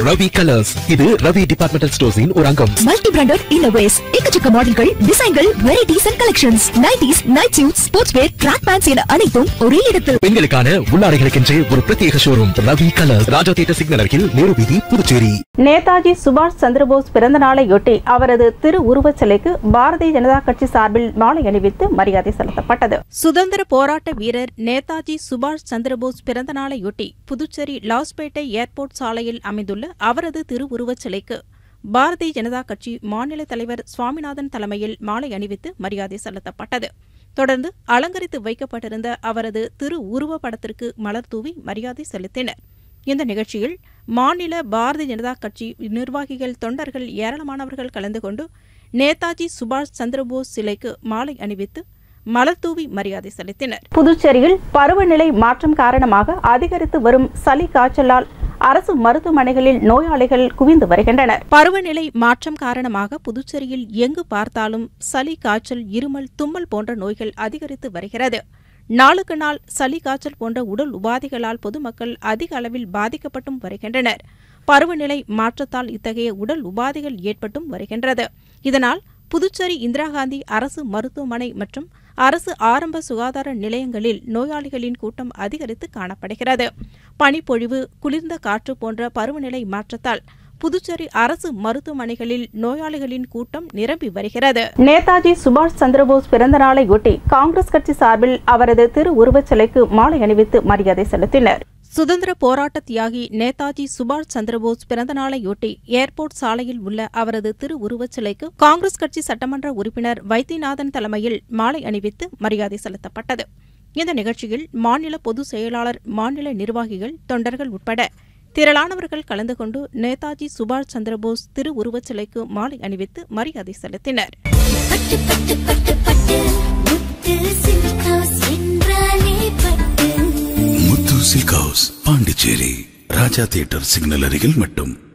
Ravi colours இது Ravi departmental ஸ்டோர்ஸின் ஒரு அங்கம் மல்டி பிராண்டட் இன்னோவேஸ் எக்கச்சக்க மாடல்கள் டிசைன்கள் varieties and collections nighties night suit sports wear track pants என அனைத்தும் ஒரே இடத்தில் பெண்களுக்கான உள்ளாடைகளுக்கென்றே ஒரு பிரத்யேக showroom Ravi colours Raja theatre signal அருகில் நேரு வீதி புதுச்சேரி நேதாஜி சுபாஷ் சந்திரபோஸ் பிறந்த நாளையொட்டி அவரது திரு உருவச் சிலைக்கு பாரதிய ஜனதா கட்சி சார்பில் மாலை அணிவித்து மரியாதை செலுத்தப்பட்டது சுதந்திர போராட்ட வீரர் நேதாஜி சுபாஷ் சந்திரபோஸ் பிறந்த நாளையொட்டி புதுச்சேரி லாஸ்பேட்டை ஏர்போர்ட் சாலையில் அமைந்துள்ள அவரது திருவுருவச் சிலைக்கு பாரதிய ஜனதா கட்சி மாநில தலைவர் சுவாமிநாதன் தலைமையில் மாலை அணிவித்து மரியாதை செலுத்தப்பட்டது தொடர்ந்து அலங்கரித்து வைக்கப்பட்டிருந்த அவரது திரு உருவ படத்திற்கு மலர் தூவி மரியாதை செலுத்தினர் இந்த நிகழ்ச்சியில் மாநில பாரதிய ஜனதா கட்சி நிர்வாகிகள் தொண்டர்கள் ஏராளமானவர்கள் கலந்து கொண்டு நேதாஜி சுபாஷ் சந்திரபோஸ் சிலைக்கு மாலை அணிவித்து மலர்தூவி மரியாதை செலுத்தினர் புதுச்சேரியில் பருவநிலை மாற்றம் காரணமாக அதிகரித்து வரும் சளி காய்ச்சலால் அரசு மருத்துவமனைகளில் நோயாளிகள் குவிந்து வருகின்றனர் பருவநிலை மாற்றம் காரணமாக புதுச்சேரியில் எங்கு பார்த்தாலும் சளி காய்ச்சல் இருமல் தும்மல் போன்ற நோய்கள் அதிகரித்து வருகிறது நாளுக்கு நாள் சளி காய்ச்சல் போன்ற உடல் உபாதைகளால் பொதுமக்கள் அதிக அளவில் பாதிக்கப்பட்டும் வருகின்றனர் பருவநிலை மாற்றத்தால் இத்தகைய உடல் உபாதைகள் ஏற்பட்டும் வருகின்றது இதனால் புதுச்சேரி இந்திரா காந்தி அரசு மருத்துவமனை மற்றும் அரசு ஆரம்ப சுகாதார நிலையங்களில் நோயாளிகளின் கூட்டம் அதிகரித்து காணப்படுகிறது பனிப்பொழிவு குளிர்ந்த காற்று போன்ற பருவநிலை மாற்றத்தால் புதுச்சேரி அரசு மருத்துவமனைகளில் நோயாளிகளின் கூட்டம் நிரம்பி வருகிறது நேதாஜி சுபாஷ் சந்திரபோஸ் பிறந்த நாளையொட்டி காங்கிரஸ் கட்சி சார்பில் அவரது திரு உருவச் சிலைக்கு மாலை அணிவித்து மரியாதை செலுத்தினர் சுதந்திர போராட்ட தியாகி நேதாஜி சுபாஷ் சந்திரபோஸ் பிறந்த நாளையொட்டி ஏர்போர்ட் சாலையில் உள்ள அவரது திரு உருவச் சிலைக்கு காங்கிரஸ் கட்சி சட்டமன்ற உறுப்பினர் வைத்தியநாதன் தலைமையில் மாலை அணிவித்து மரியாதை செலுத்தப்பட்டது இந்த நிகழ்ச்சியில் மாநில பொதுச் செயலாளர் மாநில நிர்வாகிகள் தொண்டர்கள் உட்பட திரளானவர்கள் கலந்து கொண்டு நேதாஜி சுபாஷ் சந்திரபோஸ் திரு உருவச் சிலைக்கு மாலை அணிவித்து மரியாதை செலுத்தினர் பட்டு பட்டு பட்டு பட்டு முத்து சில்க் ஹவுஸ் என்றாலே பட்டு Muthu silk house Pondicherry Raja theatre signal அருகில் மட்டும்